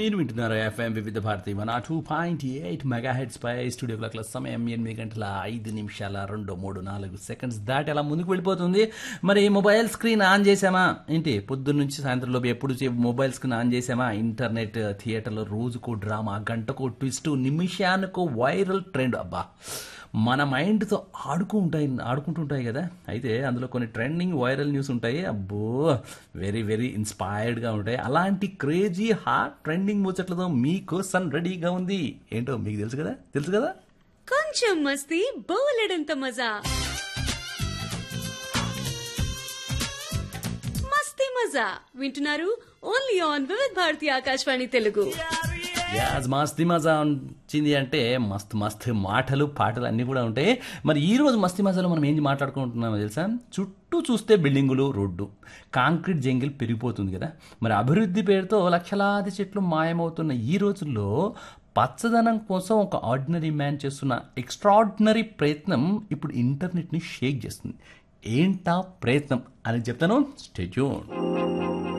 మీరు వింటున్నారు FM Vividh Bharati one two point eight megahertz పై స్టూడియో క్లాక్ల సమయం ఎనిమిది గంటల ఐదు నిమిషాల రెండు మూడు నాలుగు సెకండ్స్ దాటి అలా ముందుకు వెళ్ళిపోతుంది మరి మొబైల్ స్క్రీన్ ఆన్ చేసామా ఏంటి పొద్దున్న నుంచి సాయంత్రం లోపు ఎప్పుడు చే- మొబైల్ స్క్రీన్ ఆన్ చేసామా ఇంటర్నెట్ థియేటర్లో రోజుకో డ్రామా గంటకో ట్విస్ట్ నిమిషానికో వైరల్ ట్రెండ్ అబ్బా మన మైండ్తో ఆడుకు ఉంటాయి ఆడుకుంటుంటాయి కదా అయితే అందులో కొన్ని ట్రెండింగ్ వైరల్ న్యూస్ ఉంటాయి అబ్బో వెరీ వెరీ ఇన్స్పైర్డ్గా ఉంటాయి అలాంటి క్రేజీ హాట్ ట్రెండింగ్ ముచ్చట్లతో మీకోసం రెడీగా ఉంది ఏంటో మీకు తెలుసు కదా తెలుసు కదా కొంచెం మస్తీ బోలెడంత మజా మస్తీ మజా వింటున్నారు ఓన్లీ ఆన్ వివిధ్ భారతి ఆకాశవాణి తెలుగు యాజ్ మస్తీ మజా వచ్చింది అంటే మస్తు మస్తు మాటలు పాటలు అన్నీ కూడా ఉంటాయి మరి ఈ రోజు మస్తీ మజాలో మనం ఏం మాట్లాడుకుంటున్నామో తెలుసా చుట్టూ చూస్తే బిల్డింగులు రోడ్డు కాంక్రీట్ జంగిల్ పెరిగిపోతుంది కదా మరి అభివృద్ధి పేరుతో లక్షలాది చెట్లు మాయమవుతున్న ఈ రోజుల్లో పచ్చదనం కోసం ఒక ఆర్డినరీ మ్యాన్ చేస్తున్న ఎక్స్ట్రాడినరీ ప్రయత్నం ఇప్పుడు ఇంటర్నెట్ని షేక్ చేస్తుంది ఏంటా ప్రయత్నం అని చెప్తాను స్టేట్యూన్